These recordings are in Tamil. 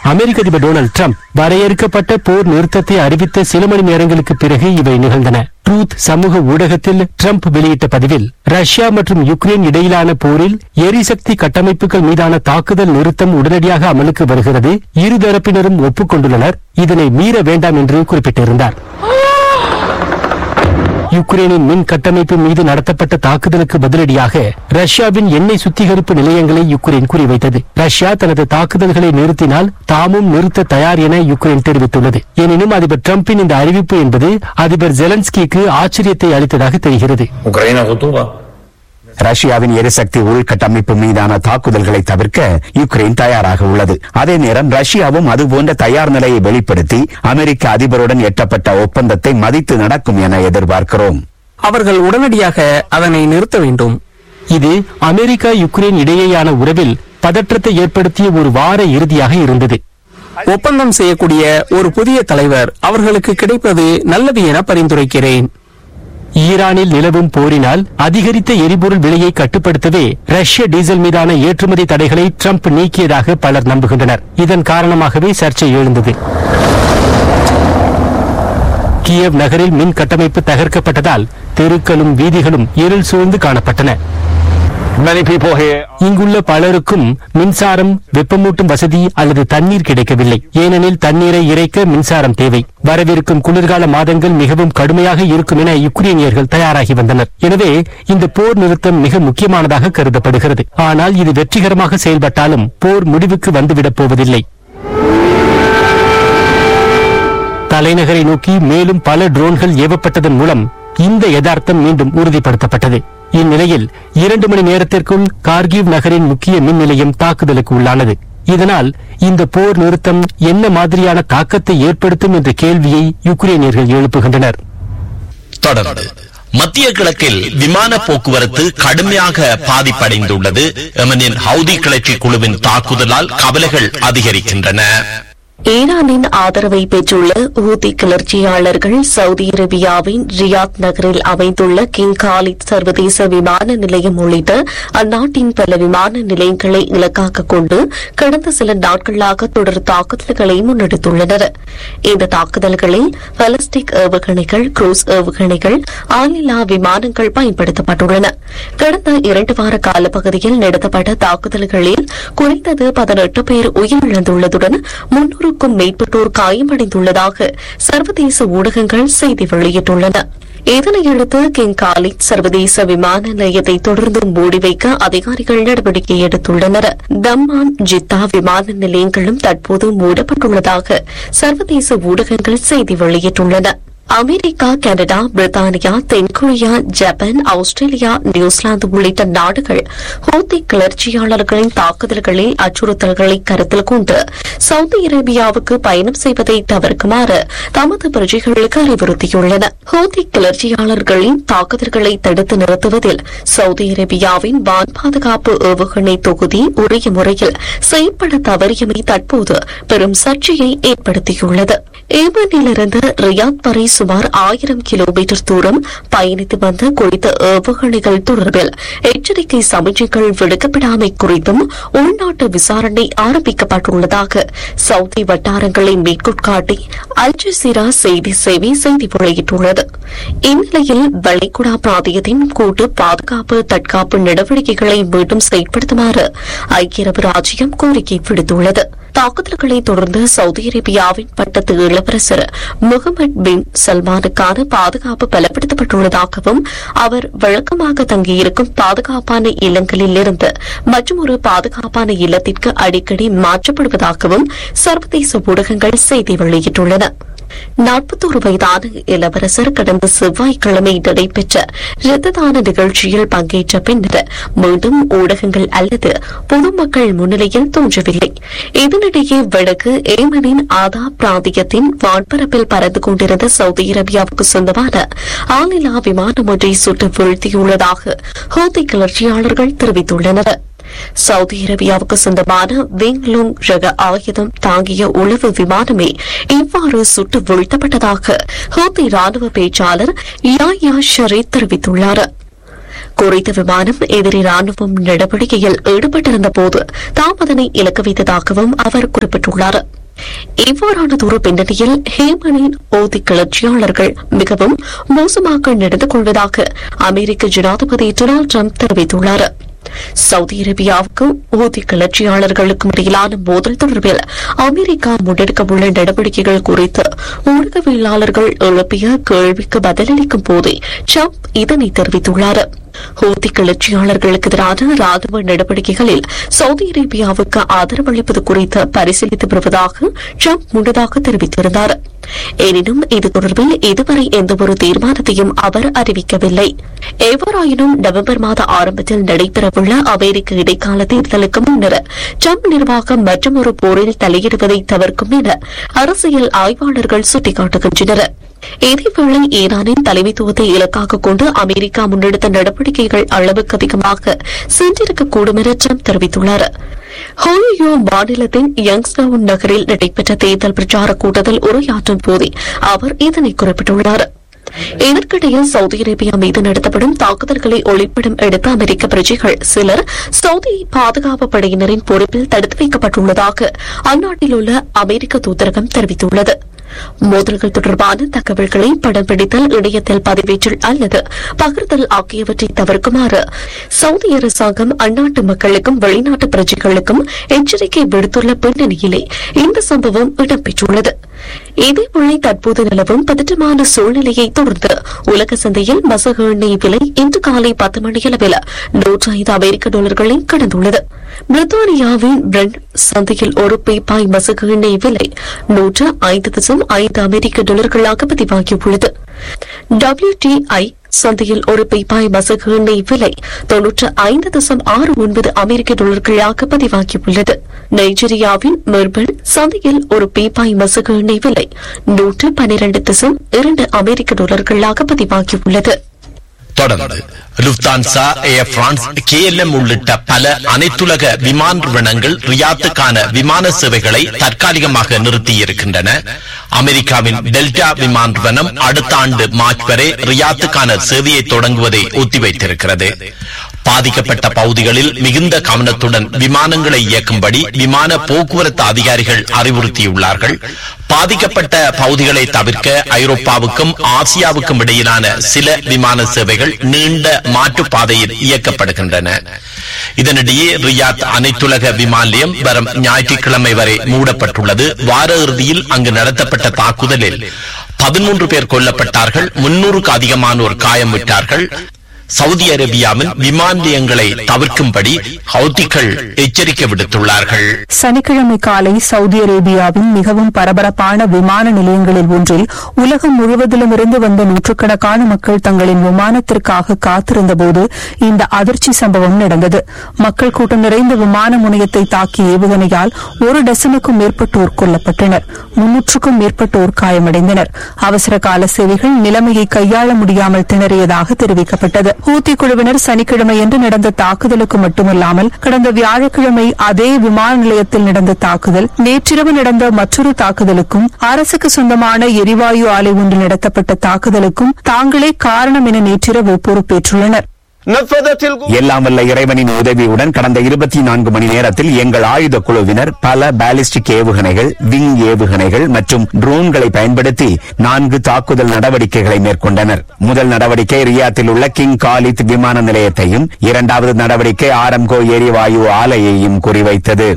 அமெரிக்க அதிபர் டொனால்டு ட்ரம்ப் வரையறுக்கப்பட்ட போர் நிறுத்தத்தை அறிவித்த சில மணி நேரங்களுக்கு பிறகு இவை நிகழ்ந்தன ட்ரூத் சமூக ஊடகத்தில் ட்ரம்ப் வெளியிட்ட பதிவில் ரஷ்யா மற்றும் யுக்ரைன் இடையிலான போரில் எரிசக்தி கட்டமைப்புகள் மீதான தாக்குதல் நிறுத்தம் உடனடியாக அமலுக்கு வருகிறது இருதரப்பினரும் ஒப்புக்கொண்டுள்ளனர் இதனை மீற வேண்டாம் என்று குறிப்பிட்டிருந்தார் யுக்ரைனின் மின் கட்டமைப்பு மீது நடத்தப்பட்ட தாக்குதலுக்கு பதிலடியாக ரஷ்யாவின் எண்ணெய் சுத்திகரிப்பு நிலையங்களை யுக்ரைன் குறிவைத்தது ரஷ்யா தனது தாக்குதல்களை நிறுத்தினால் தாமும் நிறுத்த தயார் என யுக்ரைன் தெரிவித்துள்ளது எனினும் அதிபர் டிரம்பின் இந்த அறிவிப்பு என்பது அதிபர் ஜெலன்ஸ்கிக்கு ஆச்சரியத்தை அளித்ததாக தெரிகிறது Україна готова. ரஷ்யாவின் எரிசக்தி உள்கட்டமைப்பு மீதான தாக்குதல்களை தவிர்க்க யுக்ரைன் தயாராக உள்ளது அதே நேரம் ரஷ்யாவும் அதுபோன்ற தயார் நிலையை வெளிப்படுத்தி அமெரிக்க அதிபருடன் எட்டப்பட்ட ஒப்பந்தத்தை மதித்து நடக்கும் என எதிர்பார்க்கிறோம் அவர்கள் உடனடியாக அதனை நிறுத்த வேண்டும் இது அமெரிக்கா யுக்ரைன் இடையேயான உறவில் பதற்றத்தை ஏற்படுத்திய ஒரு வார இறுதியாக இருந்தது ஒப்பந்தம் செய்யக்கூடிய ஒரு புதிய தலைவர் அவர்களுக்கு கிடைப்பது நல்லது என பரிந்துரைக்கிறேன் ஈரானில் நிலவும் போரினால் அதிகரித்த எரிபொருள் விலையை கட்டுப்படுத்தவே ரஷ்ய டீசல் மீதான ஏற்றுமதி தடைகளை ட்ரம்ப் நீக்கியதாக பலர் நம்புகின்றனர் இதன் காரணமாகவே சர்ச்சை எழுந்தது கியவ் நகரில் மின் கட்டமைப்பு தகர்க்கப்பட்டதால் தெருக்களும் வீதிகளும் இருள் சூழ்ந்து காணப்பட்டன Many people here இங்குள்ள பலருக்கும் மின்சாரம் வெப்பமூட்டும் வசதி அல்லது தண்ணீர் கிடைக்கவில்லை ஏனெனில் தண்ணீரை இறைக்க மின்சாரம் தேவை வரவிருக்கும் குளிர்கால மாதங்கள் மிகவும் கடுமையாக இருக்கும் என யுக்ரைனியர்கள் தயாராகி வந்தனர் எனவே இந்த போர் நிறுத்தம் மிக முக்கியமானதாக கருதப்படுகிறது ஆனால் இது வெற்றிகரமாக செயல்பட்டாலும் போர் முடிவுக்கு வந்துவிடப் போவதில்லை தலைநகரை நோக்கி மேலும் பல ட்ரோன்கள் ஏவப்பட்டதன் மூலம் இந்த யதார்த்தம் மீண்டும் உறுதிப்படுத்தப்பட்டது இந்நிலையில் இரண்டு மணி நேரத்திற்குள் கார்கிவ் நகரின் முக்கிய மின் நிலையம் தாக்குதலுக்கு உள்ளானது இதனால் இந்த போர் நிறுத்தம் என்ன மாதிரியான தாக்கத்தை ஏற்படுத்தும் என்ற கேள்வியை யுக்ரைனியர்கள் எழுப்புகின்றனர் தொடர்ந்து மத்திய கிழக்கில் விமான போக்குவரத்து கடுமையாக பாதிப்படைந்துள்ளது எமனின் ஹவுதி கிளர்ச்சி குழுவின் தாக்குதலால் கவலைகள் அதிகரிக்கின்றன ஈரானின் ஆதரவை பெற்றுள்ள ஹூதி கிளர்ச்சியாளர்கள் சவுதி அரேபியாவின் ரியாத் நகரில் அமைந்துள்ள கிங் காலித் சர்வதேச விமான நிலையம் உள்ளிட்ட அந்நாட்டின் பல விமான நிலையங்களை இலக்காக கொண்டு கடந்த சில நாட்களாக தொடர் தாக்குதல்களை முன்னெடுத்துள்ளனர் இந்த தாக்குதல்களில் பலஸ்டிக் ஏவுகணைகள் குரூஸ் ஏவுகணைகள் ஆளில்லா விமானங்கள் பயன்படுத்தப்பட்டுள்ளன கடந்த இரண்டு வார காலப்பகுதியில் நடத்தப்பட்ட தாக்குதல்களில் குறைந்தது பதினெட்டு பேர் உயிரிழந்துள்ளதுடன் முன்னூறுக்கும் மேற்பட்டோர் காயமடைந்துள்ளதாக சர்வதேச ஊடகங்கள் செய்தி வெளியிட்டுள்ளன இதனையடுத்து கிங் காலித் சர்வதேச விமான நிலையத்தை தொடர்ந்து மூடி வைக்க அதிகாரிகள் நடவடிக்கை எடுத்துள்ளனர் தம்மான் ஜித்தா விமான நிலையங்களும் தற்போது மூடப்பட்டுள்ளதாக சர்வதேச ஊடகங்கள் செய்தி வெளியிட்டுள்ளன அமெரிக்கா கனடா பிரித்தானியா தென்கொரியா ஜப்பான் ஆஸ்திரேலியா நியூசிலாந்து உள்ளிட்ட நாடுகள் ஹூத்தி கிளர்ச்சியாளர்களின் தாக்குதல்களில் அச்சுறுத்தல்களை கருத்தில் கொண்டு சவுதி அரேபியாவுக்கு பயணம் செய்வதை தவிர்க்குமாறு தமது பிரஜைகளுக்கு அறிவுறுத்தியுள்ளன ஹூத்தி கிளர்ச்சியாளர்களின் தாக்குதல்களை தடுத்து நிறுத்துவதில் சவுதி அரேபியாவின் வான் பாதுகாப்பு ஏவுகணை தொகுதி உரிய முறையில் செயல்பட தவறியமை தற்போது பெரும் சர்ச்சையை ஏற்படுத்தியுள்ளது ஏமனிலிருந்து ரியாத் வரை சுமார் ஆயிரம் கிலோமீட்டர் தூரம் பயணித்து வந்த குறித்த ஏவுகணைகள் தொடர்பில் எச்சரிக்கை சமிக்ஞைகள் விடுக்கப்படாமை குறித்தும் உள்நாட்டு விசாரணை ஆரம்பிக்கப்பட்டுள்ளதாக சவுதி வட்டாரங்களை மேற்கொட்காட்டி அல் ஜசீரா செய்தி சேவை செய்தி வெளியிட்டுள்ளது இந்நிலையில் வளைகுடா பிராந்தியத்தின் கூட்டு பாதுகாப்பு தற்காப்பு நடவடிக்கைகளை மீண்டும் செயல்படுத்துமாறு ஐக்கிய அரபு ராஜ்யம் கோரிக்கை விடுத்துள்ளது தாக்குதல்களை தொடர்ந்து சவுதி அரேபியாவின் பட்டத்து இளவரசர் முகமது பின் சல்மானுக்கான பாதுகாப்பு பலப்படுத்தப்பட்டுள்ளதாகவும் அவர் வழக்கமாக தங்கியிருக்கும் பாதுகாப்பான இல்லங்களில் இருந்து மற்றொரு பாதுகாப்பான இல்லத்திற்கு அடிக்கடி மாற்றப்படுவதாகவும் சர்வதேச ஊடகங்கள் செய்தி வெளியிட்டுள்ளன நாற்பத்தோரு வயதான இளவரசர் கடந்த செவ்வாய்க்கிழமை நடைபெற்ற இரத்த தான நிகழ்ச்சியில் பங்கேற்ற பின்னர் மீண்டும் ஊடகங்கள் அல்லது பொதுமக்கள் முன்னிலையில் தோன்றவில்லை இதனிடையே வடக்கு ஏமனின் ஆதா பிராந்தியத்தின் வான்பரப்பில் பறந்து கொண்டிருந்த சவுதி அரேபியாவுக்கு சொந்தமான ஆளில்லா விமானம் ஒன்றை சுட்டு வீழ்த்தியுள்ளதாக ஹூத்தி கிளர்ச்சியாளர்கள் தெரிவித்துள்ளனர் சவுதி அரேபியாவுக்கு சொந்தமான விங்லுங் ரக ஆயுதம் தாங்கிய உளவு விமானமே இவ்வாறு சுட்டு வீழ்த்தப்பட்டதாக ஹூத்தி ராணுவ பேச்சாளர் யாயா ஷரீத் தெரிவித்துள்ளார் குறித்த விமானம் எதிரி ராணுவம் நடவடிக்கையில் ஈடுபட்டிருந்த போது தாம் அதனை இலக்கு வைத்ததாகவும் அவர் குறிப்பிட்டுள்ளார் இவ்வாறானதொரு பின்னணியில் ஹேமனின் ஓதி கிளர்ச்சியாளர்கள் மிகவும் மோசமாக நடந்து கொள்வதாக அமெரிக்க ஜனாதிபதி டொனால்டு ட்ரம்ப் தெரிவித்துள்ளார் சவுதி அரேபியாவுக்கும் ஊதி கிளர்ச்சியாளர்களுக்கும் இடையிலான மோதல் தொடர்பில் அமெரிக்கா முன்னெடுக்கவுள்ள நடவடிக்கைகள் குறித்து ஊடகவியலாளர்கள் எழுப்பிய கேள்விக்கு பதிலளிக்கும் போதே ட்ரம்ப் இதனை தெரிவித்துள்ளார் ஹூத்தி கிளர்ச்சியாளர்களுக்கு எதிரான ராணுவ நடவடிக்கைகளில் சவுதி அரேபியாவுக்கு ஆதரவளிப்பது குறித்து பரிசீலித்து வருவதாக ட்ரம்ப் முன்னதாக தெரிவித்திருந்தார் எனினும் இது தொடர்பில் இதுவரை எந்தவொரு தீர்மானத்தையும் அவர் அறிவிக்கவில்லை எவ்வாறாயினும் நவம்பர் மாத ஆரம்பத்தில் நடைபெறவுள்ள அமெரிக்க இடைக்கால தேர்தலுக்கு முன்னர் ட்ரம்ப் நிர்வாகம் மற்றொரு போரில் தலையிடுவதை தவிர்க்கும் என அரசியல் ஆய்வாளர்கள் சுட்டிக்காட்டுகின்றனர் இதேவேளை ஈரானின் தலைமைத்துவத்தை இலக்காக கொண்டு அமெரிக்கா முன்னெடுத்த நடவடிக்கைகள் அளவுக்கு அதிகமாக சென்றிருக்கக்கூடும் என ட்ரம்ப் தெரிவித்துள்ளார் ஹோலியோ மாநிலத்தின் யங்ஸ்டவுன் நகரில் நடைபெற்ற தேர்தல் பிரச்சார கூட்டத்தில் உரையாற்றும் போதே அவர் இதனை குறிப்பிட்டுள்ளார் இதற்கிடையே சவுதி அரேபியா மீது நடத்தப்படும் தாக்குதல்களை ஒளிப்படம் எடுத்த அமெரிக்க பிரஜைகள் சிலர் சவுதி பாதுகாப்பு படையினரின் பொறுப்பில் தடுத்து வைக்கப்பட்டுள்ளதாக அந்நாட்டில் உள்ள அமெரிக்க தூதரகம் தெரிவித்துள்ளது மோதல்கள் தொடர்பான தகவல்களை படம் பிடித்தல் இணையத்தில் பதிவேற்றல் அல்லது பகிர்தல் ஆகியவற்றை தவிர்க்குமாறு சவுதி அரசாங்கம் அந்நாட்டு மக்களுக்கும் வெளிநாட்டு பிரஜைகளுக்கும் எச்சரிக்கை விடுத்துள்ள பின்னணியிலே இந்த சம்பவம் இடம்பெற்றுள்ளது இதேபோல தற்போது நிலவும் பதற்றமான சூழ்நிலையை தொடர்ந்து உலக சந்தையில் மசகு எண்ணெய் விலை இன்று காலை பத்து மணியளவில் நூற்றி ஐந்து அமெரிக்க டாலர்களை கடந்துள்ளது பிரித்தானியாவின் பிரெண்ட் சந்தையில் ஒரு பீப்பாய் மசகு எண்ணெய் விலை நூற்று ஐந்து தசம் ஐந்து அமெரிக்க டாலர்களாக பதிவாகியுள்ளது WTI சந்தையில் ஒரு பீப்பாய் மசகு எண்ணெய் விலை தொன்னூற்று ஐந்து தசம் ஆறு ஒன்பது அமெரிக்க டாலர்களாக பதிவாகியுள்ளது நைஜீரியாவின் மெர்பன் சந்தையில் ஒரு பீப்பாய் மசகு எண்ணெய் விலை நூற்று பனிரண்டு தசம் இரண்டு அமெரிக்க டாலர்களாக பதிவாகியுள்ளது தொடர்ந்து லுப்தான்சா ஏர் பிரான்ஸ் கேஎல்எம் உள்ளிட்ட பல அனைத்துலக விமான நிறுவனங்கள் ரியாத்துக்கான விமான சேவைகளை தற்காலிகமாக நிறுத்தியிருக்கின்றன அமெரிக்காவின் டெல்டா விமான நிறுவனம் அடுத்த ஆண்டு மார்ச் வரை ரியாத்துக்கான சேவையை தொடங்குவதை ஒத்திவைத்திருக்கிறது பாதிக்கப்பட்ட பகுதிகளில் மிகுந்த கவனத்துடன் விமானங்களை இயக்கும்படி விமான போக்குவரத்து அதிகாரிகள் அறிவுறுத்தியுள்ளார்கள் பாதிக்கப்பட்ட பகுதிகளை தவிர்க்க ஐரோப்பாவுக்கும் ஆசியாவுக்கும் இடையிலான சில விமான சேவைகள் நீண்ட மாற்றுப்பாதையில் இயக்கப்படுகின்றன இதனிடையே ரியாத் அனைத்துலக விமான நிலையம் வரும் ஞாயிற்றுக்கிழமை வரை மூடப்பட்டுள்ளது வார இறுதியில் அங்கு நடத்தப்பட்ட தாக்குதலில் பதிமூன்று பேர் கொல்லப்பட்டார்கள் முன்னூறுக்கு அதிகமானோர் காயமிட்டார்கள் சவுதி அரேபியாவின் விமான நிலையங்களை தவிர்க்கும்படி ஹவுத்திகள் எச்சரிக்கை விடுத்துள்ளார்கள் சனிக்கிழமை காலை சவுதி அரேபியாவின் மிகவும் பரபரப்பான விமான நிலையங்களில் ஒன்றில் உலகம் முழுவதிலும் இருந்து வந்த நூற்றுக்கணக்கான மக்கள் தங்களின் விமானத்திற்காக காத்திருந்தபோது இந்த அதிர்ச்சி சம்பவம் நடந்தது மக்கள் கூட்டம் நிறைந்த விமான முனையத்தை தாக்கிய ஏவுகணையால் ஒரு டசனுக்கும் மேற்பட்டோர் கொல்லப்பட்டனர் முன்னூற்றுக்கும் மேற்பட்டோர் காயமடைந்தனர் அவசர கால சேவைகள் நிலைமையை கையாள முடியாமல் திணறியதாக தெரிவிக்கப்பட்டது ஹூத்தி குழுவினர் சனிக்கிழமையன்று நடந்த தாக்குதலுக்கு மட்டுமல்லாமல் கடந்த வியாழக்கிழமை அதே விமான நிலையத்தில் நடந்த தாக்குதல் நேற்றிரவு நடந்த மற்றொரு தாக்குதலுக்கும் அரசுக்கு சொந்தமான எரிவாயு ஆலை ஒன்றில் நடத்தப்பட்ட தாக்குதலுக்கும் தாங்களே காரணம் என நேற்றிரவு பொறுப்பேற்றுள்ளனர் எல்லாம் வல்ல இறைவனின் உதவியுடன் கடந்த இருபத்தி நான்கு மணி நேரத்தில் எங்கள் ஆயுத குழுவினர் பல பாலிஸ்டிக் ஏவுகணைகள் விங் ஏவுகணைகள் மற்றும் ட்ரோன்களை பயன்படுத்தி நான்கு தாக்குதல் நடவடிக்கைகளை மேற்கொண்டனர் முதல் நடவடிக்கை ரியாத்தில் உள்ள கிங் காலித் விமான நிலையத்தையும் இரண்டாவது நடவடிக்கை ஆரம்கோ எரிவாயு ஆலையையும் குறிவைத்தது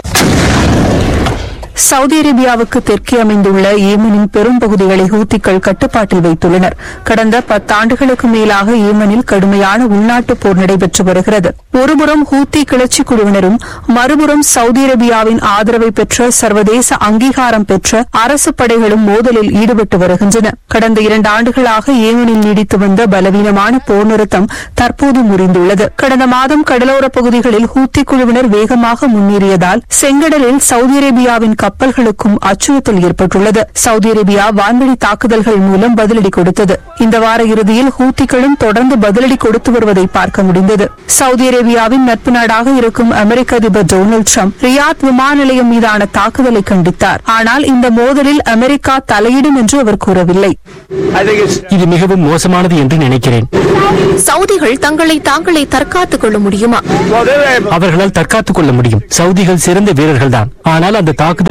சவுதி அரேபியாவுக்கு தெற்கே அமைந்துள்ள ஏமனின் பெரும் பகுதிகளை ஹூத்திகள் கட்டுப்பாட்டில் வைத்துள்ளனர் கடந்த பத்தாண்டுகளுக்கு மேலாக ஏமனில் கடுமையான உள்நாட்டுப் போர் நடைபெற்று வருகிறது ஒருபுறம் ஹூத்தி கிளர்ச்சி குழுவினரும் மறுபுறம் சவுதி அரேபியாவின் ஆதரவை பெற்ற சர்வதேச அங்கீகாரம் பெற்ற அரசு படைகளும் மோதலில் ஈடுபட்டு வருகின்றன கடந்த இரண்டு ஆண்டுகளாக ஏமனில் நீடித்து வந்த பலவீனமான போர் நிறுத்தம் தற்போது முறிந்துள்ளது கடந்த மாதம் கடலோரப் பகுதிகளில் ஹூத்தி குழுவினர் வேகமாக முன்னேறியதால் செங்கடலில் சவுதி அரேபியாவின் கப்பல்களுக்கும் அச்சுறுத்தல் ஏற்பட்டுள்ளது சவுதி அரேபியா வான்வழி தாக்குதல்கள் மூலம் பதிலடி கொடுத்தது இந்த வார இறுதியில் ஹூத்திகளும் தொடர்ந்து பதிலடி கொடுத்து வருவதை பார்க்க முடிந்தது சவுதி அரேபியாவின் நட்பு நாடாக இருக்கும் அமெரிக்க அதிபர் டொனால்டு ட்ரம்ப் ரியாத் விமான நிலையம் மீதான தாக்குதலை கண்டித்தார் ஆனால் இந்த மோதலில் அமெரிக்கா தலையிடும் என்று அவர் கூறவில்லை இது மிகவும் மோசமானது என்று நினைக்கிறேன் சவுதிகள் தங்களை தாங்களே தற்காத்துக் கொள்ள முடியுமா அவர்களால் தற்காத்துக் கொள்ள முடியும் சவுதிகள் சிறந்த வீரர்கள்தான் ஆனால் அந்த தாக்குதல்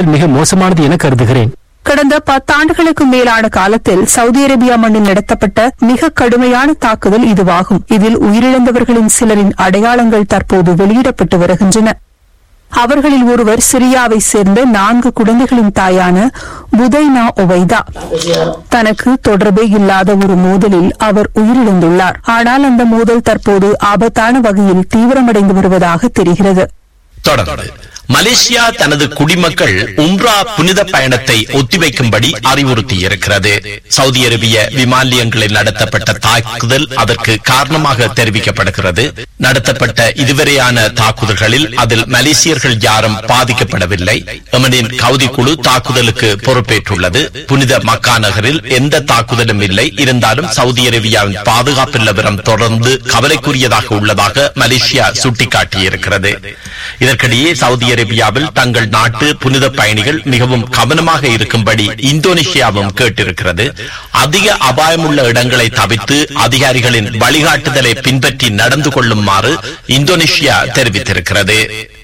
மிக மோசமானது என கருதுகிறேன் கடந்த பத்தாண்டுகளுக்கு மேலான காலத்தில் சவுதி அரேபியா மண்ணில் நடத்தப்பட்ட மிக கடுமையான தாக்குதல் இதுவாகும் இதில் உயிரிழந்தவர்களின் சிலரின் அடையாளங்கள் தற்போது வெளியிடப்பட்டு வருகின்றன அவர்களில் ஒருவர் சிரியாவை சேர்ந்த நான்கு குழந்தைகளின் தாயான புதைனா ஒவைதா தனக்கு தொடர்பே இல்லாத ஒரு மோதலில் அவர் உயிரிழந்துள்ளார் ஆனால் அந்த மோதல் தற்போது ஆபத்தான வகையில் தீவிரமடைந்து வருவதாக தெரிகிறது தொடர்ந்து மலேசியா தனது குடிமக்கள் உம்ரா புனித பயணத்தை ஒத்திவைக்கும்படி அறிவுறுத்தியிருக்கிறது சவுதி அரேபிய விமான நிலையங்களில் நடத்தப்பட்ட தாக்குதல் அதற்கு காரணமாக தெரிவிக்கப்படுகிறது நடத்தப்பட்ட இதுவரையான தாக்குதல்களில் அதில் மலேசியர்கள் யாரும் பாதிக்கப்படவில்லை எமனின் கவுதி குழு தாக்குதலுக்கு பொறுப்பேற்றுள்ளது புனித மக்கா நகரில் எந்த தாக்குதலும் இல்லை இருந்தாலும் சவுதி அரேபியாவின் பாதுகாப்பு நிலவரம் தொடர்ந்து கவலைக்குரியதாக உள்ளதாக மலேசியா சுட்டிக்காட்டியிருக்கிறது இதற்கிடையே சவுதி அரேபியாவில் தங்கள் நாட்டு புனித பயணிகள் மிகவும் கவனமாக இருக்கும்படி இந்தோனேஷியாவும் கேட்டிருக்கிறது அதிக அபாயமுள்ள இடங்களை தவிர்த்து அதிகாரிகளின் வழிகாட்டுதலை பின்பற்றி நடந்து கொள்ளுமாறு இந்தோனேஷியா தெரிவித்திருக்கிறது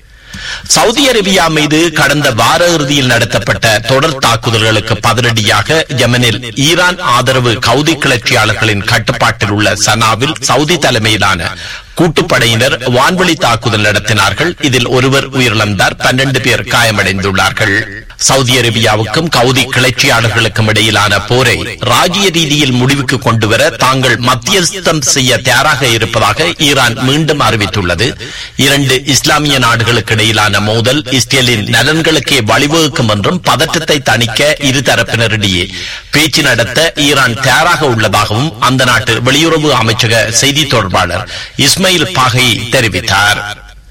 சவுதி அரேபியா மீது கடந்த வார இறுதியில் நடத்தப்பட்ட தொடர் தாக்குதல்களுக்கு பதிலடியாக யமனில் ஈரான் ஆதரவு கவுதி கிளர்ச்சியாளர்களின் கட்டுப்பாட்டில் உள்ள சனாவில் சவுதி தலைமையிலான கூட்டுப்படையினர் வான்வழி தாக்குதல் நடத்தினார்கள் இதில் ஒருவர் உயிரிழந்தார் பன்னெண்டு பேர் காயமடைந்துள்ளார்கள் சவுதி அரேபியாவுக்கும் கவுதி கிளர்ச்சியாளர்களுக்கும் இடையிலான போரை ராஜ்ய ரீதியில் முடிவுக்கு கொண்டுவர தாங்கள் மத்தியஸ்தம் செய்ய தயாராக இருப்பதாக ஈரான் மீண்டும் அறிவித்துள்ளது இரண்டு இஸ்லாமிய நாடுகளுக்கு இடையிலான மோதல் இஸ்ரேலின் நலன்களுக்கே வழிவகுக்கும் என்றும் பதற்றத்தை தணிக்க இரு தரப்பினரிடையே பேச்சு நடத்த ஈரான் தயாராக உள்ளதாகவும் அந்த நாட்டு வெளியுறவு அமைச்சக செய்தி தொடர்பாளர் இஸ்மாயில் பாகை தெரிவித்தார்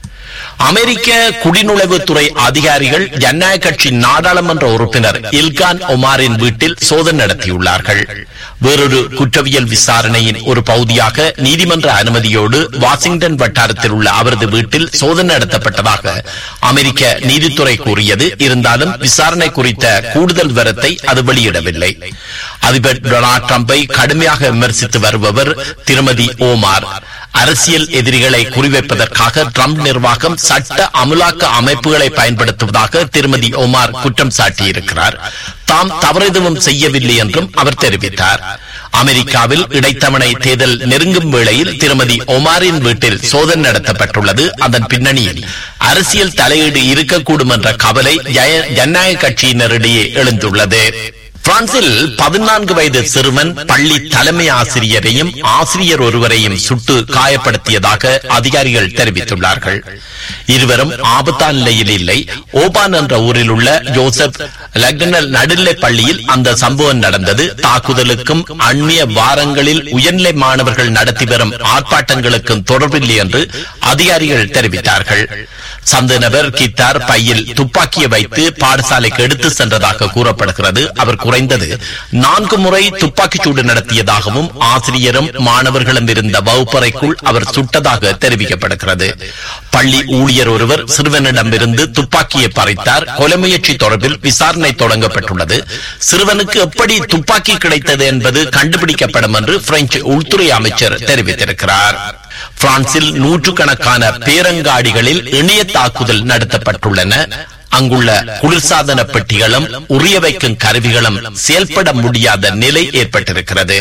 அமெரிக்க குடிநுழைவுத்துறை அதிகாரிகள் ஜனநாயக கட்சி நாடாளுமன்ற உறுப்பினர் இல்கான் ஒமாரின் வீட்டில் சோதனை நடத்தியுள்ளார்கள் வேறொரு குற்றவியல் விசாரணையின் ஒரு பகுதியாக நீதிமன்ற அனுமதியோடு வாஷிங்டன் வட்டாரத்தில் உள்ள அவரது வீட்டில் சோதனை நடத்தப்பட்டதாக அமெரிக்க நீதித்துறை கூறியது இருந்தாலும் விசாரணை குறித்த கூடுதல் விவரத்தை அது வெளியிடவில்லை அதிபர் டொனால்ட் ட்ரம்பை கடுமையாக விமர்சித்து வருபவர் திருமதி ஓமார் அரசியல் எதிரிகளை குறிவைப்பதற்காக ட்ரம்ப் நிர்வாகம் சட்ட அமலாக்க அமைப்புகளை பயன்படுத்துவதாக திருமதி ஒமார் குற்றம் சாட்டியிருக்கிறார் தாம் தவறெதுவும் செய்யவில்லை என்றும் அவர் தெரிவித்தார் அமெரிக்காவில் இடைத்தவணை தேர்தல் நெருங்கும் வேளையில் திருமதி ஒமாரின் வீட்டில் சோதனை நடத்தப்பட்டுள்ளது அதன் பின்னணியில் அரசியல் தலையீடு இருக்கக்கூடும் என்ற கவலை ஜய- ஜனநாயக கட்சியினரிடையே எழுந்துள்ளது பிரான்சில் பதினான்கு வயது சிறுவன் பள்ளி தலைமை ஆசிரியரையும் ஆசிரியர் ஒருவரையும் சுட்டு காயப்படுத்தியதாக அதிகாரிகள் தெரிவித்துள்ளார்கள் இருவரும் ஆபத்தான நிலையில் இல்லை ஓபான் என்ற ஊரில் உள்ள ஜோசப் லக்னல் நடுநிலை பள்ளியில் அந்த சம்பவம் நடந்தது தாக்குதலுக்கும் அண்மைய வாரங்களில் உயர்நிலை மாணவர்கள் நடத்தி வரும் ஆர்ப்பாட்டங்களுக்கும் தொடர்பில்லை என்று அதிகாரிகள் தெரிவித்தார்கள் சந்த நபர் கித்தார் பையில் துப்பாக்கியை வைத்து பாடசாலைக்கு எடுத்து சென்றதாக கூறப்படுகிறது அவர் குறைந்தது நான்கு முறை துப்பாக்கிச் சூடு நடத்தியதாகவும் ஆசிரியரும் மாணவர்களும் இருந்த வகுப்பறைக்குள் அவர் சுட்டதாக தெரிவிக்கப்படுகிறது பள்ளி ஊழியர் ஒருவர் சிறுவனிடமிருந்து துப்பாக்கியை பறித்தார் கொலை முயற்சி தொடர்பில் விசாரணை தொடங்கப்பட்டுள்ளது சிறுவனுக்கு எப்படி துப்பாக்கி கிடைத்தது என்பது கண்டுபிடிக்கப்படும் என்று பிரெஞ்சு உள்துறை அமைச்சர் தெரிவித்திருக்கிறார் பிரான்சில் நூற்றுக்கணக்கான பேரங்காடிகளில் இணைய தாக்குதல் நடத்தப்பட்டுள்ளன அங்குள்ள குளிர்சாதன பெட்டிகளும் உரிய வைக்கும் கருவிகளும் செயல்பட முடியாத நிலை ஏற்பட்டிருக்கிறது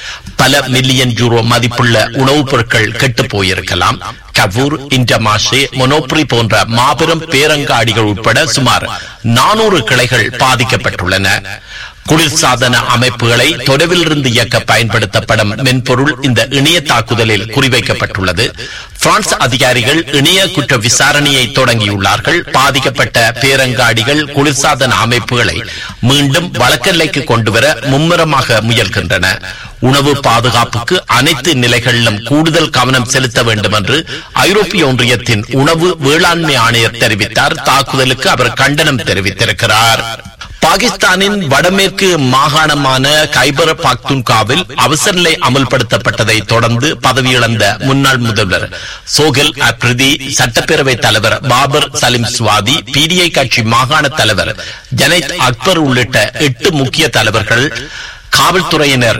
பல மில்லியன் யூரோ மதிப்புள்ள உணவுப் பொருட்கள் கெட்டுப் போயிருக்கலாம் கவூர் இன்டமாஷே மொனோப்ரி போன்ற மாபெரும் பேரங்காடிகள் உட்பட சுமார் நானூறு கிளைகள் பாதிக்கப்பட்டுள்ளன குளிர்சாதன அமைப்புகளை தொலைவில் இருந்து இயக்க பயன்படுத்தப்படும் மென்பொருள் இந்த இணைய தாக்குதலில் குறிவைக்கப்பட்டுள்ளது பிரான்ஸ் அதிகாரிகள் இணைய குற்ற விசாரணையை தொடங்கியுள்ளார்கள் பாதிக்கப்பட்ட பேரங்காடிகள் குளிர்சாதன அமைப்புகளை மீண்டும் வழக்கெல்லைக்கு கொண்டுவர மும்முரமாக முயல்கின்றன உணவு பாதுகாப்புக்கு அனைத்து நிலைகளிலும் கூடுதல் கவனம் செலுத்த வேண்டும் என்று ஐரோப்பிய ஒன்றியத்தின் உணவு வேளாண்மை ஆணையர் தெரிவித்தார் தாக்குதலுக்கு அவர் கண்டனம் தெரிவித்திருக்கிறார் பாகிஸ்தானின் வடமேற்கு மாகாணமான கைபர் பாக்துன்காவில் அவசர நிலை அமல்படுத்தப்பட்டதை தொடர்ந்து பதவியிழந்த முன்னாள் முதல்வர் சோகல் அப்ரிதி சட்டப்பேரவைத் தலைவர் பாபர் சலிம் சுவாதி பிடிஐ கட்சி மாகாண தலைவர் ஜனைத் அக்பர் உள்ளிட்ட எட்டு முக்கிய தலைவர்கள் காவல்துறையினர்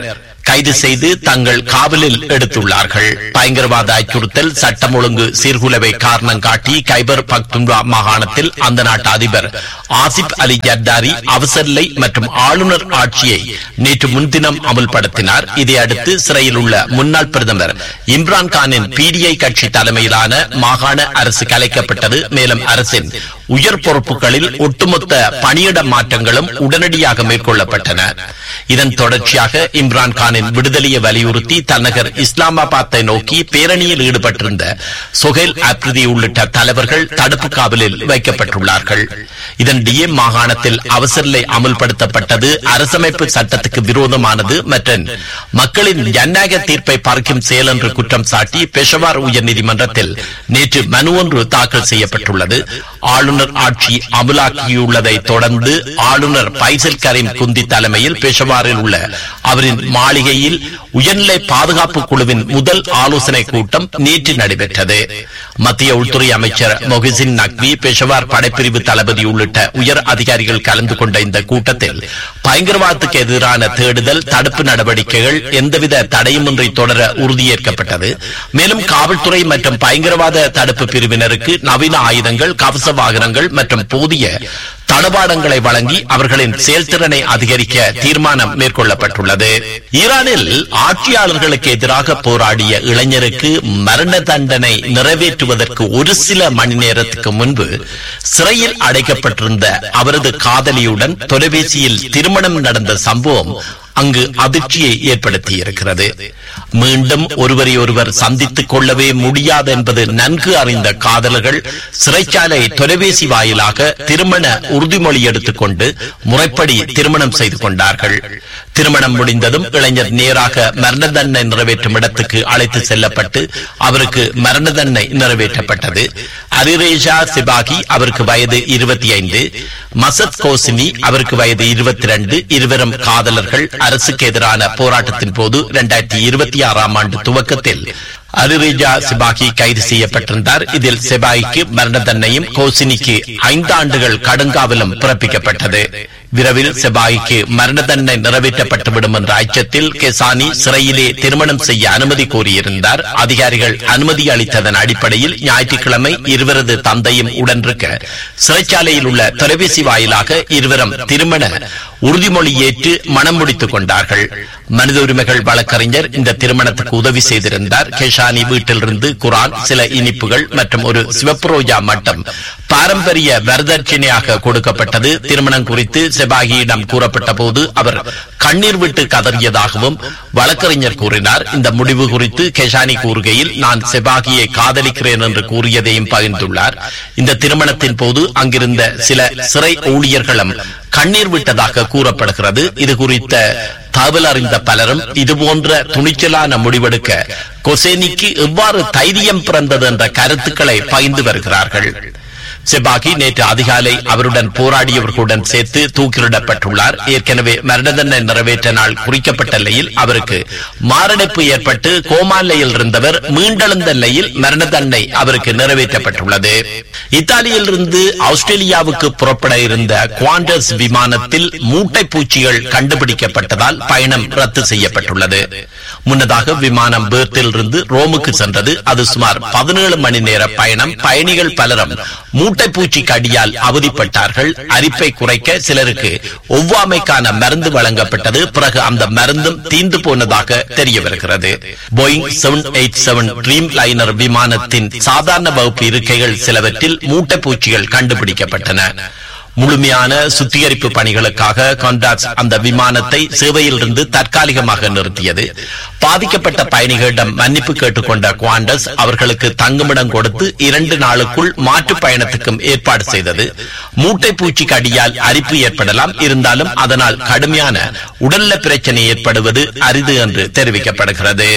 கைது செய்து தங்கள் காவலில் எடுத்துள்ளார்கள் பயங்கரவாத அச்சுறுத்தல் சட்டம் ஒழுங்கு சீர்குலைவை காரணம் காட்டி கைபர் பக்துன்வா மாகாணத்தில் அந்த நாட்டு அதிபர் ஆசிப் அலி ஜர்தாரி அவசரநிலை மற்றும் ஆளுநர் ஆட்சியை நேற்று முன்தினம் அமல்படுத்தினார் இதையடுத்து சிறையில் உள்ள முன்னாள் பிரதமர் இம்ரான் கானின் பிடிஐ கட்சி தலைமையிலான மாகாண அரசு கலைக்கப்பட்டது மேலும் அரசின் உயர் பொறுப்புகளில் ஒட்டுமொத்த பணியிட மாற்றங்களும் உடனடியாக மேற்கொள்ளப்பட்டன இதன் தொடர்ச்சியாக இம்ரான் கானின் விடுதலையை வலியுறுத்தி தலைநகர் இஸ்லாமாபாத்தை நோக்கி பேரணியில் ஈடுபட்டிருந்த சுஹேல் அப்ரிதி உள்ளிட்ட தலைவர்கள் தடுப்பு காவலில் வைக்கப்பட்டுள்ளார்கள் இதனிடையே மாகாணத்தில் அவசரநிலை அமல்படுத்தப்பட்டது அரசமைப்பு சட்டத்துக்கு விரோதமானது மற்றும் மக்களின் ஜனநாயக தீர்ப்பை பறிக்கும் செயல் என்று குற்றம் சாட்டி பெஷவார் உயர்நீதிமன்றத்தில் நேற்று மனு ஒன்று தாக்கல் செய்யப்பட்டுள்ளது ஆளுநர் ஆட்சி அமலாக்கியுள்ளதை தொடர்ந்து ஆளுநர் பைசல் கரீம் குந்தி தலைமையில் பெஷவாரில் உள்ள அவரின் மாளிகையில் உயர்நிலை பாதுகாப்பு குழுவின் முதல் ஆலோசனை கூட்டம் நேற்று நடைபெற்றது மத்திய உள்துறை அமைச்சர் மொஹிசின் நக்வி பெஷவார் படைப்பிரிவு தளபதி உள்ளிட்ட உயர் அதிகாரிகள் கலந்து கொண்ட இந்த கூட்டத்தில் பயங்கரவாதத்துக்கு எதிரான தேடுதல் தடுப்பு நடவடிக்கைகள் எந்தவித தடையுமின்றி தொடர உறுதியேற்கப்பட்டது மேலும் காவல்துறை மற்றும் பயங்கரவாத தடுப்பு பிரிவினருக்கு நவீன ஆயுதங்கள் கவச வாகனங்கள் மற்றும் போதிய தளவாடங்களை வழங்கி அவர்களின் செயல்திறனை அதிகரிக்க தீர்மானம் மேற்கொள்ளப்பட்டுள்ளது ஈரானில் ஆட்சியாளர்களுக்கு எதிராக போராடிய இளைஞருக்கு மரண தண்டனை நிறைவேற்றுவதற்கு ஒரு சில மணி நேரத்துக்கு முன்பு சிறையில் அடைக்கப்பட்டிருந்த அவரது காதலியுடன் தொலைபேசியில் திருமணம் நடந்த சம்பவம் அங்கு அதிர்ச்சியை ஏற்படுத்தி இருக்கிறது மீண்டும் ஒருவரை ஒருவர் சந்தித்துக் கொள்ளவே முடியாது என்பது நன்கு அறிந்த காதலர்கள் சிறைச்சாலை தொலைபேசி வாயிலாக திருமண உறுதிமொழி எடுத்துக்கொண்டு முறைப்படி திருமணம் செய்து கொண்டார்கள் திருமணம் முடிந்ததும் இளைஞர் நேராக மரண தண்டனை நிறைவேற்றும் இடத்துக்கு அழைத்து செல்லப்பட்டு அவருக்கு மரண தண்டனை நிறைவேற்றப்பட்டது அரிரேஷா சிபாகி அவருக்கு வயது இருபத்தி ஐந்து மசத் கோசினி அவருக்கு வயது இருபத்தி ரெண்டு இருவரும் காதலர்கள் அரசுக்கு எதிரான போராட்டத்தின் போது இரண்டாயிரத்தி இருபத்தி ஆறாம் ஆண்டு துவக்கத்தில் அரிரேஜா சிபாகி கைது செய்யப்பட்டிருந்தார் இதில் சிபாகிக்கு மரண தண்டனையும் கோசினிக்கு ஐந்து ஆண்டுகள் கடுங்காவலும் பிறப்பிக்கப்பட்டது விரைவில் செபாய்க்கு மரண தண்டனை நிறைவேற்றப்பட்டுவிடும் என்ற அச்சத்தில் கெசானி சிறையிலே திருமணம் செய்ய அனுமதி கோரியிருந்தார் அதிகாரிகள் அனுமதி அளித்ததன் அடிப்படையில் ஞாயிற்றுக்கிழமை இருவரது தந்தையும் உடனிருக்க சிறைச்சாலையில் உள்ள தொலைபேசி வாயிலாக இருவரும் திருமண உறுதிமொழி ஏற்று மனம் முடித்துக் கொண்டார்கள் மனித உரிமைகள் வழக்கறிஞர் இந்த திருமணத்துக்கு உதவி செய்திருந்தார் கேஷானி வீட்டிலிருந்து குரான் சில இனிப்புகள் மற்றும் ஒரு சிவப்பு ரோஜா மட்டம் பாரம்பரிய வரதட்சணையாக கொடுக்கப்பட்டது திருமணம் குறித்து செபாகியிடம் கூறப்பட்ட போது அவர் கண்ணீர் விட்டு கதறியதாகவும் வழக்கறிஞர் கூறினார் இந்த முடிவு குறித்து கேஷானி கூறுகையில் நான் செபாகியை காதலிக்கிறேன் என்று கூறியதையும் பகிர்ந்துள்ளார் இந்த திருமணத்தின் போது அங்கிருந்த சில சிறை ஊழியர்களும் கண்ணீர் விட்டதாக கூறப்படுகிறது இது குறித்த தகவல் அறிந்த பலரும் இதுபோன்ற துணிச்சலான முடிவெடுக்க கொசேனிக்கு எவ்வாறு தைரியம் பிறந்தது என்ற கருத்துக்களை பகிர்ந்து வருகிறார்கள் செபாகி நேற்று அதிகாலை அவருடன் போராடியவர்களுடன் சேர்த்து தூக்கிலிடப்பட்டுள்ளார் ஏற்கனவே மரண தண்டனை நிறைவேற்ற நாள் குறிக்கப்பட்ட நிலையில் அவருக்கு மாரடைப்பு ஏற்பட்டு கோமா நிலையில் இருந்தவர் மீண்டெழுந்த நிலையில் மரண தண்டனை அவருக்கு நிறைவேற்றப்பட்டுள்ளது இத்தாலியிலிருந்து ஆஸ்திரேலியாவுக்கு புறப்பட இருந்த குவாண்டஸ் விமானத்தில் மூட்டை பூச்சிகள் கண்டுபிடிக்கப்பட்டதால் பயணம் ரத்து செய்யப்பட்டுள்ளது முன்னதாக விமானம் பேர்த்தில் இருந்து ரோமுக்கு சென்றது அது சுமார் பதினேழு மணி நேர பயணம் பயணிகள் பலரும் மூட்டைப்பூச்சி கடியால் அவதிப்பட்டார்கள் அரிப்பை குறைக்க சிலருக்கு ஒவ்வாமைக்கான மருந்து வழங்கப்பட்டது பிறகு அந்த மருந்தும் தீந்து போனதாக தெரிய வருகிறது Boeing seven eight seven Dreamliner விமானத்தின் சாதாரண வகுப்பு இருக்கைகள் சிலவற்றில் மூட்டைப்பூச்சிகள் கண்டுபிடிக்கப்பட்டன முழுமையான சுத்திகரிப்பு பணிகளுக்காக கான்டாக்ஸ் அந்த விமானத்தை சேவையிலிருந்து தற்காலிகமாக நிறுத்தியது பாதிக்கப்பட்ட பயணிகளிடம் மன்னிப்பு கேட்டுக்கொண்ட குவாண்டஸ் அவர்களுக்கு தங்குமிடம் கொடுத்து இரண்டு நாளுக்குள் மாற்று பயணத்துக்கும் ஏற்பாடு செய்தது மூட்டை பூச்சி கடியால் அரிப்பு ஏற்படலாம் இருந்தாலும் அதனால் கடுமையான உடல்நல பிரச்சனை ஏற்படுவது அரிது என்று தெரிவிக்கப்படுகிறது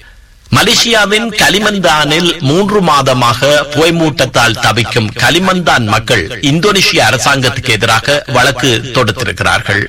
மலேசியாவின் களிமந்தானில் மூன்று மாதமாக புகைமூட்டத்தால் தவிக்கும் களிமந்தான் மக்கள் இந்தோனேஷிய அரசாங்கத்துக்கு எதிராக வழக்கு தொடுத்திருக்கிறார்கள்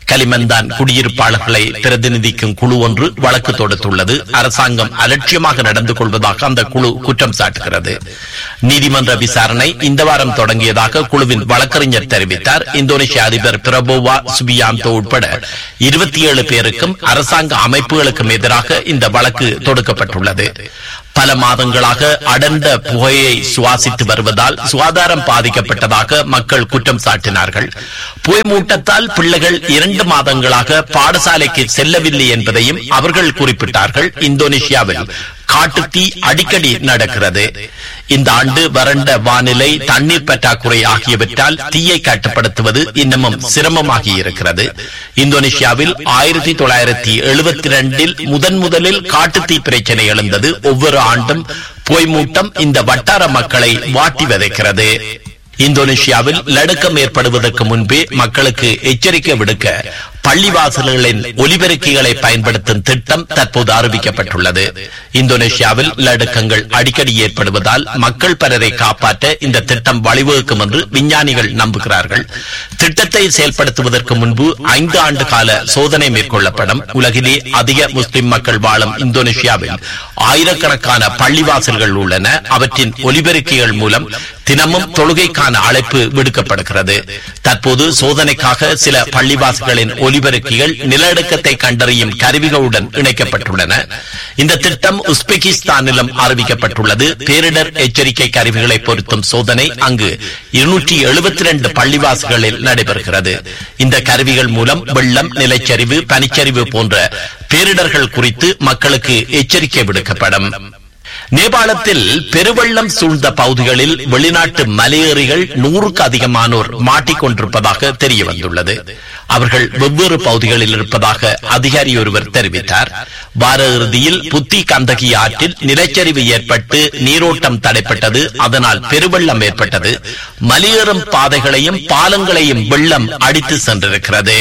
கலிமந்தான் குடியிருப்பாளர்களை பிரதிநிதிக்கும் குழு ஒன்று வழக்கு தொடுத்துள்ளது அரசாங்கம் அலட்சியமாக நடந்து கொள்வதாக அந்த குழு குற்றம் சாட்டுகிறது நீதிமன்ற விசாரணை இந்த வாரம் தொடங்கியதாக குழுவின் வழக்கறிஞர் தெரிவித்தார் இந்தோனேஷிய அதிபர் பிரபோவா சுபியாந்தோ உட்பட இருபத்தி ஏழு பேருக்கும் அரசாங்க அமைப்புகளுக்கும் எதிராக இந்த வழக்கு தொடுக்கப்பட்டுள்ளது பல மாதங்களாக அடர்ந்த புகையை சுவாசித்து வருவதால் சுகாதாரம் பாதிக்கப்பட்டதாக மக்கள் குற்றம் சாட்டினார்கள் புகை மூட்டத்தால் பிள்ளைகள் இரண்டு மாதங்களாக பாடசாலைக்கு செல்லவில்லை என்பதையும் அவர்கள் குறிப்பிட்டார்கள் இந்தோனேஷியாவில் காட்டுத்தீ அடிக்கடி நடக்கிறது இந்த ஆண்டு வறண்ட வானிலை தண்ணீர் பற்றாக்குறை ஆகியவற்றால் தீயை கட்டுப்படுத்துவது இன்னமும் சிரமமாகி இருக்கிறது இந்தோனேஷியாவில் ஆயிரத்தி தொள்ளாயிரத்தி எழுபத்தி ரெண்டில் முதன் முதலில் காட்டுத்தீ பிரச்சனை எழுந்தது ஒவ்வொரு ஆண்டும் பொய்மூட்டம் இந்த வட்டார மக்களை வாட்டி வதைக்கிறது இந்தோனேஷியாவில் நடுக்கம் ஏற்படுவதற்கு முன்பே மக்களுக்கு எச்சரிக்கை விடுக்க பள்ளிவாசல்களின் ஒலிபெருக்கிகளை பயன்படுத்தும் திட்டம் தற்போது அறிவிக்கப்பட்டுள்ளது இந்தோனேஷியாவில் நடுக்கங்கள் அடிக்கடி ஏற்படுவதால் மக்கள் பலரை காப்பாற்ற இந்த திட்டம் வழிவகுக்கும் என்று விஞ்ஞானிகள் நம்புகிறார்கள் திட்டத்தை செயல்படுத்துவதற்கு முன்பு ஐந்து ஆண்டு கால சோதனை மேற்கொள்ளப்படும் உலகிலே அதிக முஸ்லிம் மக்கள் வாழும் இந்தோனேஷியாவில் ஆயிரக்கணக்கான பள்ளிவாசல்கள் உள்ளன அவற்றின் ஒலிபெருக்கிகள் மூலம் தினமும் தொழுகைக்கான அழைப்பு விடுக்கப்படுகிறது தற்போது சோதனைக்காக சில பள்ளிவாசல்களின் ஒலிபெருக்கிகள் நிலநடுக்கத்தை கண்டறியும் கருவிகளுடன் இணைக்கப்பட்டுள்ளன இந்த திட்டம் உஸ்பெகிஸ்தானிலும் அறிவிக்கப்பட்டுள்ளது பேரிடர் எச்சரிக்கை கருவிகளை பொருத்தும் சோதனை அங்கு இருநூற்றி எழுபத்தி ரெண்டு பள்ளிவாசல்களில் நடைபெறுகிறது இந்த கருவிகள் மூலம் வெள்ளம் நிலச்சரிவு பனிச்சரிவு போன்ற பேரிடர்கள் குறித்து மக்களுக்கு எச்சரிக்கை விடுக்கப்படும் நேபாளத்தில் பெருவெள்ளம் சூழ்ந்த பகுதிகளில் வெளிநாட்டு மலையேறிகள் நூறுக்கு அதிகமானோர் மாட்டிக்கொண்டிருப்பதாக தெரிய வந்துள்ளது அவர்கள் வெவ்வேறு பகுதிகளில் இருப்பதாக அதிகாரி ஒருவர் தெரிவித்தார் வார இறுதியில் புத்தி கந்தகி ஆற்றில் நிலச்சரிவு ஏற்பட்டு நீரோட்டம் தடைப்பட்டது அதனால் பெருவெள்ளம் ஏற்பட்டது மலையேறும் பாதைகளையும் பாலங்களையும் வெள்ளம் அடித்து சென்றிருக்கிறது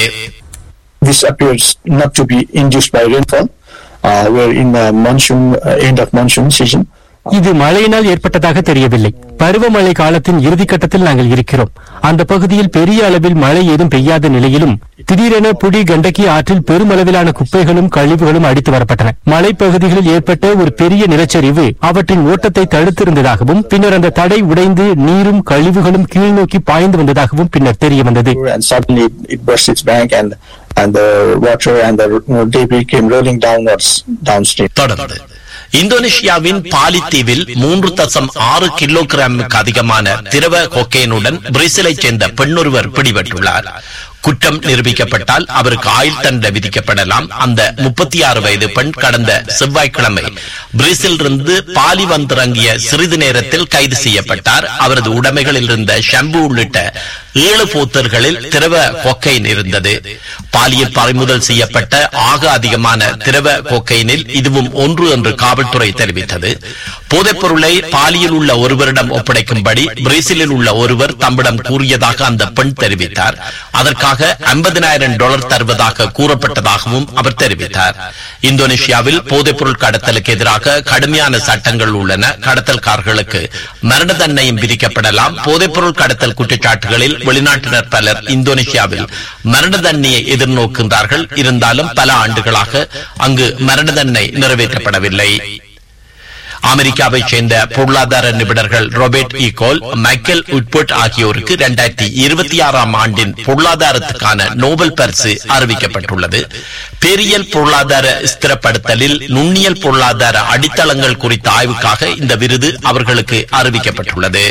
this appears not to be induced by rainfall. Uh, we're in the monsoon, uh, end of monsoon season. இது மழையினால் ஏற்பட்டதாக தெரியவில்லை பருவமழை காலத்தின் இறுதிக்கட்டத்தில் நாங்கள் இருக்கிறோம் அந்த பகுதியில் பெரிய அளவில் மழை ஏதும் பெய்யாத நிலையிலும் திடீரென புடி கண்டகி ஆற்றில் பெருமளவிலான குப்பைகளும் கழிவுகளும் அடித்து வரப்பட்டன மலைப்பகுதிகளில் ஏற்பட்ட ஒரு பெரிய நிலச்சரிவு அவற்றின் ஓட்டத்தை தடுத்திருந்ததாகவும் பின்னர் அந்த தடை உடைந்து நீரும் கழிவுகளும் கீழ்நோக்கி பாய்ந்து வந்ததாகவும் பின்னர் தெரிய வந்தது And suddenly it, it burst its bank and, and the water and the you know, debris came rolling downwards downstream. தொடர்ந்து இந்தோனேஷியாவின் பாலி தீவில் மூன்று தசம் ஆறு கிலோகிராமுக்கு அதிகமான திரவ கொக்கைனுடன் பிரேசிலைச் சேர்ந்த பெண்ணொருவர் பிடிபட்டுள்ளார் குற்றம் நிரூபிக்கப்பட்டால் அவருக்கு ஆயுள் தண்டனை விதிக்கப்படலாம் அந்த முப்பத்தி ஆறு வயது பெண் கடந்த செவ்வாய்க்கிழமை பிரேசிலிருந்து பாலி வந்திறங்கிய சிறிது நேரத்தில் கைது செய்யப்பட்டார் அவரது உடைமைகளில் இருந்த ஷம்பு உள்ளிட்ட ஏழு போத்தர்களில் திரவ கொக்கைன் இருந்தது பாலியல் பறிமுதல் செய்யப்பட்ட ஆக அதிகமான திரவ கொக்கைனில் இதுவும் ஒன்று என்று காவல்துறை தெரிவித்தது போதைப் பொருளை பாலியில் உள்ள ஒருவரிடம் ஒப்படைக்கும்படி பிரேசிலில் உள்ள ஒருவர் தம்மிடம் கூறியதாக அந்த பெண் தெரிவித்தார் அதற்காக ஐம்பதினாயிரம் டாலர் தருவதாக கூறப்பட்டதாகவும் அவர் தெரிவித்தார் இந்தோனேஷியாவில் போதைப் பொருள் கடத்தலுக்கு எதிராக கடுமையான சட்டங்கள் உள்ளன கடத்தல்காரர்களுக்கு மரண தண்டனையும் விதிக்கப்படலாம் போதைப் பொருள் கடத்தல் குற்றச்சாட்டுகளில் வெளிநாட்டினர் பலர் இந்தோனேஷியாவில் மரண தண்டனையை எதிர்நோக்கின்றார்கள் இருந்தாலும் பல ஆண்டுகளாக அங்கு மரண தண்டனை நிறைவேற்றப்படவில்லை அமெரிக்காவைச் சேர்ந்த பொருளாதார நிபுணர்கள் ரோபர்ட் ஈகோல் மைக்கேல் உட்புட் ஆகியோருக்கு இரண்டாயிரத்தி இருபத்தி ஆறாம் ஆண்டின் பொருளாதாரத்துக்கான நோபல் பரிசு அறிவிக்கப்பட்டுள்ளது பெரியல் பொருளாதார ஸ்திரப்படுத்தலில் நுண்ணியல் பொருளாதார அடித்தளங்கள் குறித்த ஆய்வுக்காக இந்த விருது அவர்களுக்கு அறிவிக்கப்பட்டுள்ளது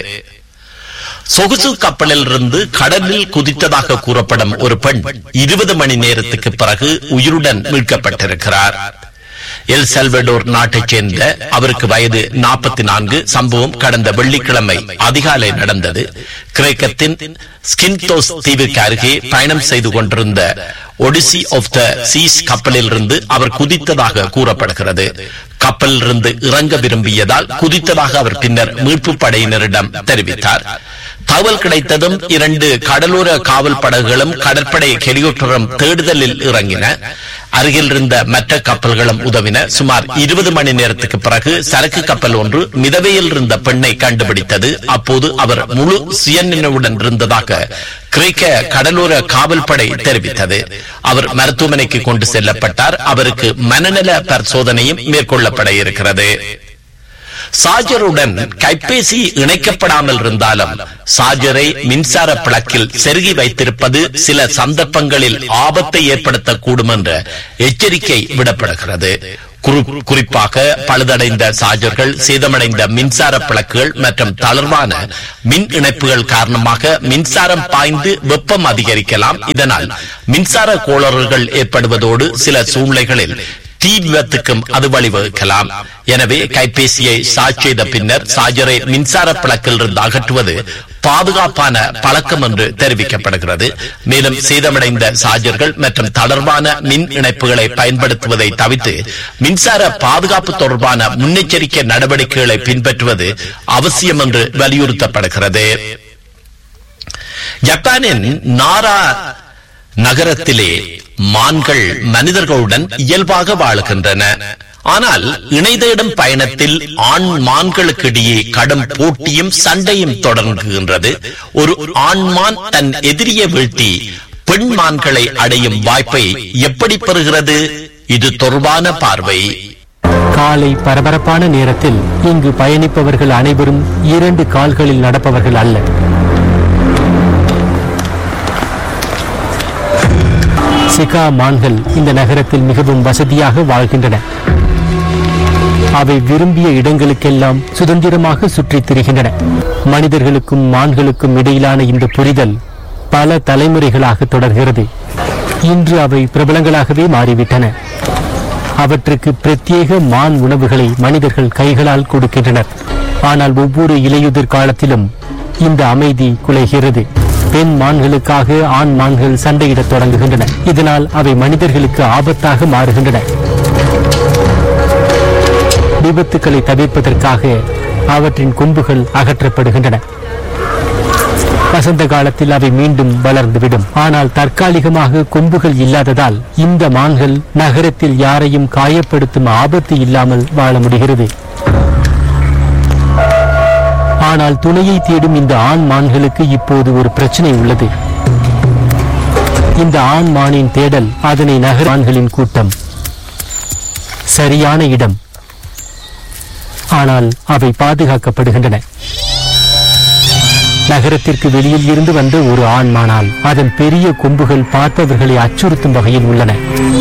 சொகுசு கப்பலில் இருந்து கடலில் குதித்ததாக கூறப்படும் ஒரு பெண் இருபது மணி நேரத்துக்கு பிறகு உயிருடன் மீட்கப்பட்டிருக்கிறார் எல் சல்வடோர் நாட்டைச் சேர்ந்த அவருக்கு வயது நாற்பத்தி நான்கு சம்பவம் கடந்த வெள்ளிக்கிழமை அதிகாலை நடந்தது கிரேக்கத்தின் ஸ்கின்தோஸ் தீவிற்கு அருகே பயணம் செய்து கொண்டிருந்த ஒடிசி ஆஃப் த சீஸ் கப்பலில் இருந்து அவர் குதித்ததாக கூறப்படுகிறது கப்பலில் இருந்து இறங்க விரும்பியதால் குதித்ததாக அவர் பின்னர் மீட்பு படையினரிடம் தெரிவித்தார் தகவல் கிடைத்ததும் இரண்டு கடலோர காவல் படகுகளும் கடற்படை ஹெலிகாப்டரும் தேடுதலில் இறங்கின அருகில் இருந்த மற்ற கப்பல்களும் உதவின சுமார் இருபது மணி நேரத்துக்கு பிறகு சரக்கு கப்பல் ஒன்று மிதவையில் இருந்த பெண்ணை கண்டுபிடித்தது அப்போது அவர் முழு சுயநினைவுடன் இருந்ததாக கிரேக்க கடலோர காவல்படை தெரிவித்தது அவர் மருத்துவமனைக்கு கொண்டு செல்லப்பட்டார் அவருக்கு மனநல பரிசோதனையும் மேற்கொள்ளப்பட இருக்கிறது சார்ஜருடன் கைபேசி இணைக்கப்படாமல் இருந்தாலும் சார்ஜரை மின்சார பிளக்கில் செருகி வைத்திருப்பது சில சந்தர்ப்பங்களில் ஆபத்தை ஏற்படுத்தக்கூடும் என்ற எச்சரிக்கை விடப்படுகிறது குறி- குறிப்பாக பழுதடைந்த சார்ஜர்கள் சேதமடைந்த மின்சார பிளக்குகள் மற்றும் தளர்வான மின் இணைப்புகள் காரணமாக மின்சாரம் பாய்ந்து வெப்பம் அதிகரிக்கலாம் இதனால் மின்சார கோளாறுகள் ஏற்படுவதோடு சில சூழ்நிலைகளில் தீ விபத்துக்கும் அது வழிவகுக்கலாம் எனவே கைபேசியை சார்ஜ் செய்த பின்னர் சார்ஜரை மின்சார பிளக்கில் இருந்து அகற்றுவது பாதுகாப்பான பழக்கம் என்று தெரிவிக்கப்படுகிறது மேலும் சேதமடைந்த சார்ஜர்கள் மற்றும் தளர்வான மின் இணைப்புகளை பயன்படுத்துவதை தவிர்த்து மின்சார பாதுகாப்பு தொடர்பான முன்னெச்சரிக்கை நடவடிக்கைகளை பின்பற்றுவது அவசியம் என்று வலியுறுத்தப்படுகிறது ஜப்பானின் நாரா நகரத்திலே மான்கள் மனிதர்களுடன் இயல்பாக வாழுகின்றன ஆனால் இணைதேடும் பயணத்தில் ஆண் மான்களுக்கிடையே கடும் போட்டியும் சண்டையும் தொடங்குகின்றது ஒரு ஆண்மான் தன் எதிரியை வீழ்த்தி பெண் மான்களை அடையும் வாய்ப்பை எப்படி பெறுகிறது இது தொடர்பான பார்வை காலை பரபரப்பான நேரத்தில் இங்கு பயணிப்பவர்கள் அனைவரும் இரண்டு கால்களில் நடப்பவர்கள் அல்ல சிகா மான்கள் இந்த நகரத்தில் மிகவும் வசதியாக வாழ்கின்றன அவை விரும்பிய இடங்களுக்கெல்லாம் சுதந்திரமாக சுற்றித் திரிகின்றன மனிதர்களுக்கும் மான்களுக்கும் இடையிலான இந்த புரிதல் பல தலைமுறைகளாக தொடர்கிறது இன்று அவை பிரபலங்களாகவே மாறிவிட்டன அவற்றுக்கு பிரத்யேக மான் உணவுகளை மனிதர்கள் கைகளால் கொடுக்கின்றனர் ஆனால் ஒவ்வொரு இலையுதிர் காலத்திலும் இந்த அமைதி குலைகிறது பெண் மான்களுக்காக ஆண் மான்கள் சண்டையிடத் தொடங்குகின்றன இதனால் அவை மனிதர்களுக்கு ஆபத்தாக மாறுகின்றன விபத்துக்களை தவிர்ப்பதற்காக அவற்றின் கொம்புகள் அகற்றப்படுகின்றன வசந்த காலத்தில் அவை மீண்டும் வளர்ந்துவிடும் ஆனால் தற்காலிகமாக கொம்புகள் இல்லாததால் இந்த மான்கள் நகரத்தில் யாரையும் காயப்படுத்தும் ஆபத்து இல்லாமல் வாழ முடிகிறது ஆனால் துணையை தேடும் இந்த ஆண் மான்களுக்கு இப்போது ஒரு பிரச்சனை உள்ளது இந்த ஆண் மானின் தேடல் அதனை நகர மான்களின் கூட்டம் சரியான இடம் ஆனால் அவை பாதுகாக்கப்படுகின்றன நகரத்திற்கு வெளியில் இருந்து வந்த ஒரு ஆண்மானால் அதன் பெரிய கொம்புகள் பார்ப்பவர்களை அச்சுறுத்தும் வகையில் உள்ளன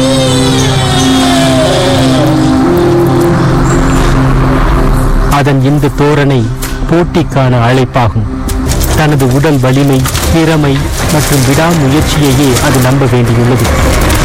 அதன் இந்த தோரணை போட்டிக்கான அழைப்பாகும் தனது உடல் வலிமை திறமை மற்றும் விடாமுயற்சியையே அது நம்ப வேண்டியுள்ளது